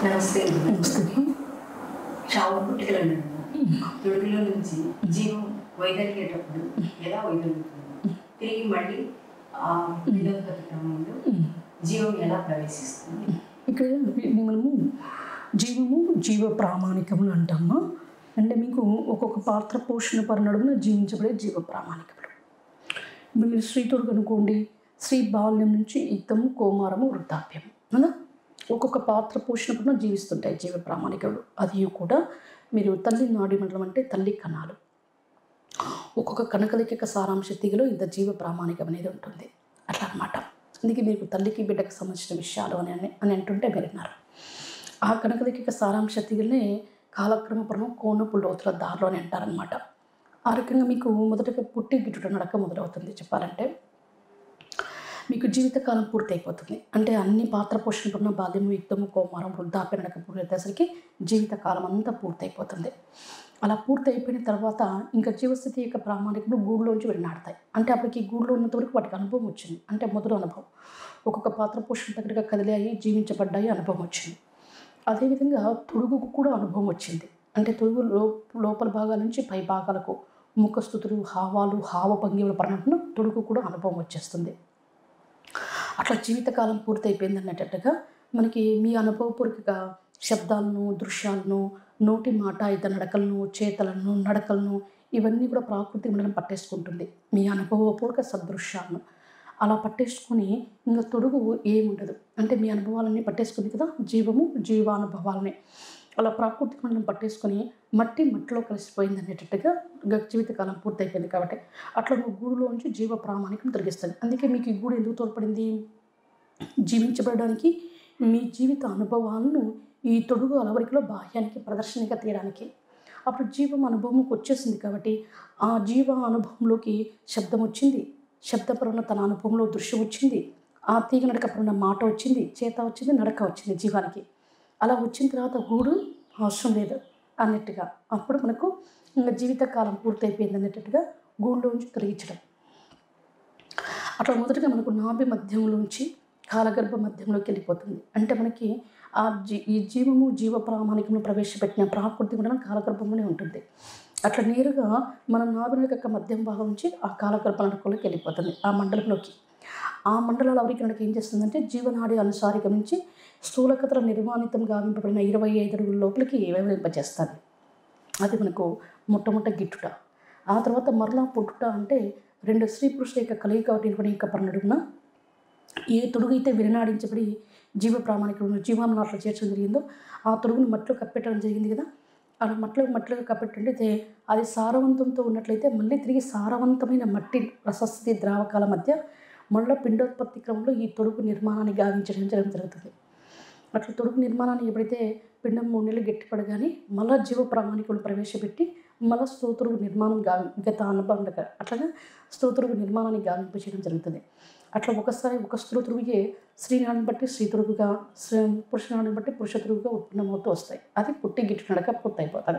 నమస్తే నమస్తే చావు పుట్టుకలు తొడుగులో నుంచి జీవం వైదొలిగేటప్పుడు ఎలా వైదొలుగుతుంది తిరిగి మళ్ళీ ఆ విలోపతి క్రమంలో జీవం ఎలా ప్రవేశిస్తుంది ఇక్కడ మనము జీవము జీవ ప్రామాణికములు అంటామా అంటే మీకు ఒక్కొక్క పాత్ర పోషణ పరిణడున జీవించబడే జీవ ప్రామాణికములు ఇప్పుడు మీరు స్త్రీతోడు అనుకోండి స్త్రీ బాల్యం నుంచి యుద్ధము కోమారము వృద్ధాప్యము కదా ఒక్కొక్క పాత్ర పోషణ పడిన జీవిస్తుంటాయి జీవ ప్రామాణికములు అది కూడా మీరు తల్లి నాడి మండలం అంటే తల్లి కణాలు ఒక్కొక్క కణకలిక సారాంశ తీగలో ఇంత జీవ ప్రామాణికం అనేది ఉంటుంది అట్లా అనమాట అందుకే మీకు తల్లికి బిడ్డకు సంబంధించిన విషయాలు అని అని- అని అంటుంటే మీరు విన్నారు ఆ కణకలిక సారాంశ తీగలనే కాలక్రమపురం కోనపు లోతుల దారిలో అని అంటారనమాట ఆ రకంగా మీకు మొదటగా పుట్టి గిట్టుట నడక మొదలవుతుంది చెప్పాలంటే మీకు జీవితకాలం పూర్తి అయిపోతుంది అంటే అన్ని పాత్ర పోషణ పడిన బాల్యము యుద్ధము కోమారం వృద్ధాప్య నడక పూర్తయ్యేసరికి జీవితకాలం అంతా పూర్తయిపోతుంది అలా పూర్తి అయిపోయిన తర్వాత ఇంకా జీవస్థితి యొక్క ప్రామాణికలు గూడులోంచి వెళ్ళినాడతాయి అంటే అప్పటికి గూడులో ఉన్నంత వరకు వాటికి అనుభవం వచ్చింది అంటే మొదటి అనుభవం ఒక్కొక్క పాత్ర పోషణ దగ్గరగా కదిలాయి జీవించబడ్డాయి అనుభవం వచ్చింది అదేవిధంగా తొడుగుకు కూడా అనుభవం వచ్చింది అంటే తొడుగు లో లోపల భాగాల నుంచి పై భాగాలకు ముఖస్థుతులు హావాలు హావ భంగిమల పడినప్పుడు తొడుగు కూడా అనుభవం వచ్చేస్తుంది అట్లా జీవితకాలం పూర్తయిపోయింది అన్నట్టుగా మనకి మీ అనుభవపూర్వక శబ్దాలను దృశ్యాలను నోటి మాట ఇతర నడకలను చేతలను నడకలను ఇవన్నీ కూడా ప్రాకృతిక మండలం పట్టేసుకుంటుంది మీ అనుభవపూర్వక సదృశ్యాలను అలా పట్టేసుకొని ఇంకా తొడుగు ఏముండదు అంటే మీ అనుభవాలన్నీ పట్టేసుకుంది కదా జీవము జీవానుభవాలని అలా ప్రాకృతిక మండలం పట్టేసుకొని మట్టి మట్టిలో కలిసిపోయింది అనేటట్టుగా గ- జీవితకాలం పూర్తయిపోయింది కాబట్టి అట్లా నువ్వు గూడులోంచి జీవ ప్రామాణికం తొలగిస్తుంది అందుకే మీకు ఈ గూడు ఎందుకు తోడ్పడింది జీవించబడడానికి మీ జీవిత అనుభవాలను ఈ తొడుగు అలవరికలో బాహ్యానికి ప్రదర్శనగా తీయడానికి అప్పుడు జీవం అనుభవంకి వచ్చేసింది కాబట్టి ఆ జీవ అనుభవంలోకి శబ్దం వచ్చింది శబ్దపరమైన తన అనుభవంలో దృశ్యం వచ్చింది ఆ తీగ నడకపరమైన మాట వచ్చింది చేత వచ్చింది నడక వచ్చింది జీవానికి అలా వచ్చిన తర్వాత గూడు అవసరం లేదు అన్నట్టుగా అప్పుడు మనకు ఇంకా జీవితకాలం పూర్తయిపోయింది అన్నట్టుగా గూడులోంచి తొలగించడం అట్లా మొదటగా మనకు నాభి మధ్యంలోంచి కాలగర్భ మధ్యంలోకి వెళ్ళిపోతుంది అంటే మనకి ఆ జీ ఈ జీవము జీవ ప్రామాణికము ప్రవేశపెట్టిన ప్రాకృతి కూడా కాలగర్భంలోనే ఉంటుంది అట్లా నేరుగా మన నాభి యొక్క మధ్యం భాగం నుంచి ఆ కాలగర్భ నడకలోకి వెళ్ళిపోతుంది ఆ మండలంలోకి ఆ మండలాల అవరికి నడక ఏం చేస్తుందంటే జీవనాడి అనుసారిక నుంచి స్థూలకథల నిర్మాణితం గావింపబడిన ఇరవై ఐదు అడుగుల లోపలికి వివరింపజేస్తుంది అది మనకు మొట్టమొదట గిట్టుట ఆ తర్వాత మరలా పుట్టుట అంటే రెండు స్త్రీ పురుషుల యొక్క కలయిక ఒకటి యొక్క పన్నడుగున ఏ తొడుగు అయితే విరనాడించబడి జీవ ప్రామాణికులను జీవామనాట్లో చేర్చడం జరిగిందో ఆ తొడుగును మట్టిలో కప్పెట్టడం జరిగింది కదా అలా మట్టిలో మట్టిలో కప్పెట్టుంటే అది సారవంతంతో ఉన్నట్లయితే మళ్ళీ తిరిగి సారవంతమైన మట్టి రసస్థితి ద్రావకాల మధ్య మళ్ళీ పిండోత్పత్తి క్రమంలో ఈ తొడుగు నిర్మాణాన్ని గావించడం జరగడం జరుగుతుంది అట్లా తొడుగు నిర్మాణాన్ని ఎప్పుడైతే పిండం మూడు నెలలు గట్టిపడగానే మళ్ళా జీవ ప్రామాణికులు ప్రవేశపెట్టి మళ్ళా స్తోత్రుగు నిర్మాణం గావి గత అనుభవం అట్లాగా స్తోత్రుగు నిర్మాణాన్ని గావింపచేయడం జరుగుతుంది అట్లా ఒకసారి ఒక స్తోత్రుడికి స్త్రీనాడిని బట్టి స్త్రీతురుగుగా పురుషనాడిని బట్టి పురుషతురుగుగా ఉత్పన్నమవుతూ వస్తాయి అది పుట్టి గిట్టు నడక పూర్తయిపోతుంది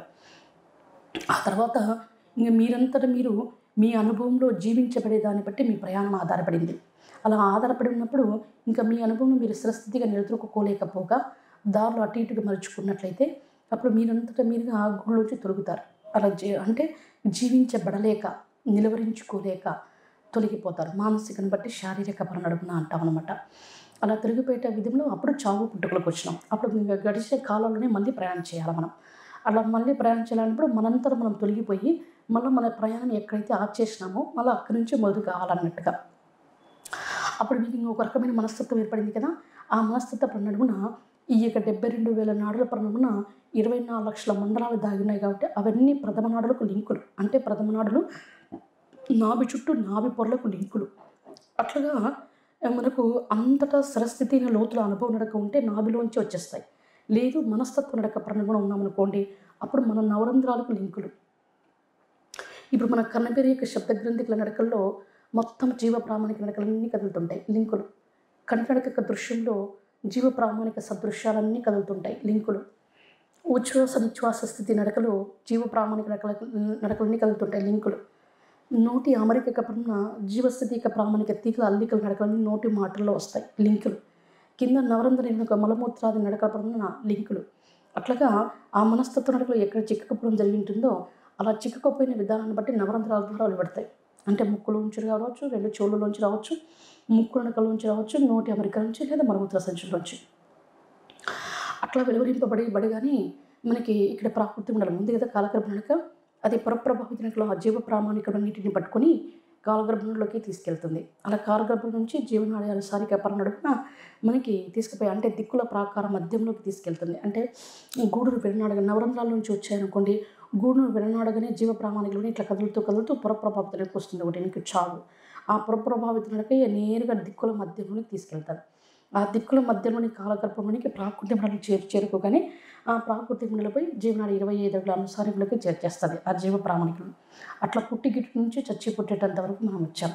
ఆ తర్వాత ఇంక మీరంతట మీరు మీ అనుభవంలో జీవించబడే దాన్ని బట్టి మీ ప్రయాణం ఆధారపడింది అలా ఆధారపడి ఉన్నప్పుడు ఇంకా మీ అనుభవం మీరు స్థిరస్థితిగా నిలదొక్కుకోలేకపోగా దారిలో అటు ఇటుగా మలుచుకున్నట్లయితే అప్పుడు మీరంతటా మీరుగా ఆ గుళ్ళోంచి తొలుగుతారు అలా జీ అంటే జీవించబడలేక నిలవరించుకోలేక తొలగిపోతారు మానసికను బట్టి శారీరక పరనడుగున అంటాం అనమాట అలా తిరిగిపోయేట విధంలో అప్పుడు చావు పుట్టుకలకు వచ్చినాం అప్పుడు ఇంకా గడిచే కాలంలోనే మళ్ళీ ప్రయాణం చేయాలి మనం అలా మళ్ళీ ప్రయాణం చేయాలన్నప్పుడు మనంతట మనం తొలగిపోయి మళ్ళీ మన ప్రయాణం ఎక్కడైతే ఆఫ్ చేసినామో మళ్ళీ అక్కడి నుంచి మొదలు కావాలన్నట్టుగా అప్పుడు మీకు ఇంకొక రకమైన మనస్తత్వం ఏర్పడింది కదా ఆ మనస్తత్వ నడుమున ఈ యొక్క డెబ్బై రెండు వేల నాడుల పరిణమున ఇరవై నాలుగు లక్షల మండలాలు దాగి ఉన్నాయి కాబట్టి అవన్నీ ప్రథమ నాడులకు లింకులు అంటే ప్రథమ నాడులు నాభి చుట్టూ నాభి పొరలకు లింకులు అట్లాగా ఆ, మనకు అంతటా సరస్థితి లోతుల అనుభవం నడక ఉంటే నాభిలోంచి వచ్చేస్తాయి లేదు మనస్తత్వ నడక ప్రణగుణం ఉన్నామనుకోండి అప్పుడు మన నవరంధ్రాలకు లింకులు ఇప్పుడు మన కన్నబేరి యొక్క శబ్ద గ్రంథికుల నడకల్లో మొత్తం జీవ ప్రామాణిక నడకలన్నీ కదులుతుంటాయి లింకులు కంటి నడక యొక్క దృశ్యంలో జీవ ప్రామాణిక సదృశ్యాలన్నీ కదులుతుంటాయి లింకులు ఉచ్ఛ్వాస నిశ్వాస స్థితి నడకలో జీవ ప్రామాణిక నడకల నడకలన్నీ కదులుతుంటాయి లింకులు నోటి అమరిక కపడిన జీవస్థితి యొక్క ప్రామాణిక తీగల అల్లికల నడకలన్నీ నోటి మాటల్లో వస్తాయి లింకులు కింద నవరంధ్ర ఎముక మలమూత్రాది నడకపడిన లింకులు అట్లాగా ఆ మనస్తత్వ నడకలు ఎక్కడ చిక్కకపోవడం జరిగి ఉంటుందో అలా చిక్కకపోయిన విధానాన్ని బట్టి నవరంధ్రాల ద్వారా వెలువడతాయి అంటే ముక్కులోంచి రావచ్చు రెండు చెవులలోంచి రావచ్చు ముక్కు నడకలోంచి రావచ్చు నోటి అమెరికా నుంచి లేదా మలమూత్ర సంచులోంచి అట్లా వెలువరింపబడి బడిగానే మనకి ఇక్కడ ప్రాకృతి ఉండాలి ఉంది కదా కాలగర్భనక అది పరప్రభావితనలో ఆ జీవ ప్రామాణికలన్నింటిని పట్టుకొని కాలగర్భంలోకి తీసుకెళ్తుంది అలా కాలగర్భం నుంచి జీవనాడి అనుసారిక పరనడుపున మనకి తీసుకుపోయి అంటే దిక్కుల ప్రాకార మధ్యంలోకి తీసుకెళ్తుంది అంటే ఈ గూడును విడనాడగా నవరంధ్రాల నుంచి వచ్చాయనుకోండి గూడును విడనాడగానే జీవ ప్రామాణికలను ఇట్లా కదులుతూ కదులుతూ పురప్రభావితనకు వస్తుంది ఒకటి నీకు చావు ఆ పురప్రభావితనకి నేరుగా దిక్కుల మధ్యంలోకి తీసుకెళ్తారు ఆ దిక్కుల మధ్యలోని కాలగర్భంలోనికి ప్రాకృతి మండలి చేరు చేరుకోగానే ఆ ప్రాకృతి మండలిపై జీవనాడి ఇరవై ఐదు అడుగుల అనుసారికులకి చేర్చేస్తుంది ఆ జీవ ప్రామాణికులు అట్లా పుట్టి గిట్టు నుంచి చచ్చి పుట్టేటంత వరకు మనం వచ్చాం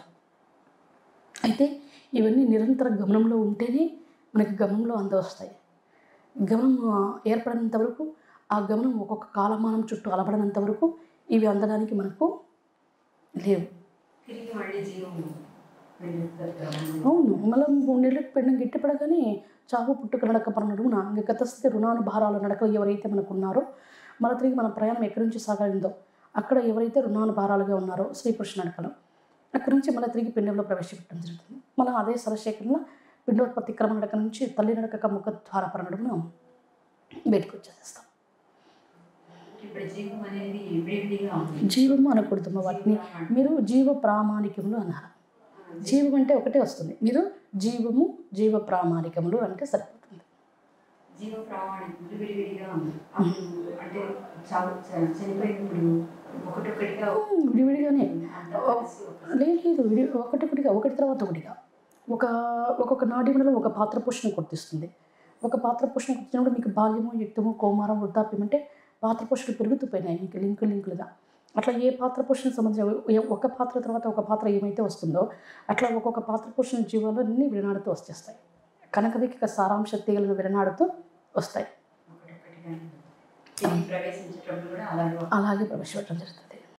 అయితే ఇవన్నీ నిరంతర గమనంలో ఉంటేనే మనకి గమనంలో అంద వస్తాయి గమనం ఆ, ఏర్పడినంత వరకు ఆ గమనం ఒక్కొక్క కాలమానం చుట్టూ అలబడినంత వరకు ఇవి అందడానికి మనకు లేవు తిరిగి మళ్ళీ జీవం వెళ్ళిపోతారు క్రమంలో. అవును మళ్ళీ మూడు నెలలకు పెండం గిట్టపడగానే చావు పుట్టుక నడక పరనడుగున ఇంకా గతస్థితి రుణాను భారాల నడకలు ఎవరైతే మనకు ఉన్నారో మళ్ళీ తిరిగి మన ప్రయాణం ఎక్కడి నుంచి సాగలిందో అక్కడ ఎవరైతే రుణాను భారాలుగా ఉన్నారో శ్రీకృష్ణ నడకలు అక్కడి నుంచి మళ్ళీ తిరిగి పిండంలో ప్రవేశపెట్టడం జరుగుతుంది మళ్ళీ అదే సరశేఖరంలో పిండోత్పత్తి క్రమ నడక నుంచి తల్లి నడక ముఖ ద్వార పరనడుగున బయటకు వచ్చేసేస్తాం ఇప్పుడు జీవం అనేది విడివిడిగా ఉంది జీవము అనకూడదు వాటిని మీరు జీవ ప్రామాణికములు అన్నారు జీవం అంటే ఒకటే వస్తుంది మీరు జీవము జీవ ప్రామాణికములు అంటే సరిపోతుంది జీవ ప్రామాణికం విడివిడిగా ఉంది అప్పుడు అంటే చావు చ- చనిపోయినప్పుడు ఒకటొకటిగా ఉమ్, విడివిడిగానే అంతా కలిసి ఒక లేదు లేదు విడి ఒకటొకటిగా ఒకటి తర్వాత ఒకటిగా ఒక ఒక్కొక్క నాడీములలో ఒక పాత్ర పోషణ గుర్తిస్తుంది ఒక పాత్ర పోషణ గుర్తించినప్పుడు మీకు బాల్యము యుక్తము కౌమారం వృద్ధాప్యం అంటే పాత్ర పోషణలు పెరుగుతూ పోయినాయి మీకు లింకు లింకులుగా అట్లా ఏ పాత్ర పోషణ సంబంధించిన ఏ- ఒక పాత్ర తర్వాత ఒక పాత్ర ఏమైతే వస్తుందో అట్లా ఒక్కొక్క పాత్ర పోషణ జీవాలు అన్నీ విడనాడుతూ వచ్చేస్తాయి కనకవిక సారాంశ తీగలను విడనాడుతూ వస్తాయి ఒకటొకటిగా తిరిగి ప్రవేశించేటప్పుడు కూడా అలాగే అలాగే ప్రవేశపెట్టడం జరుగుతుంది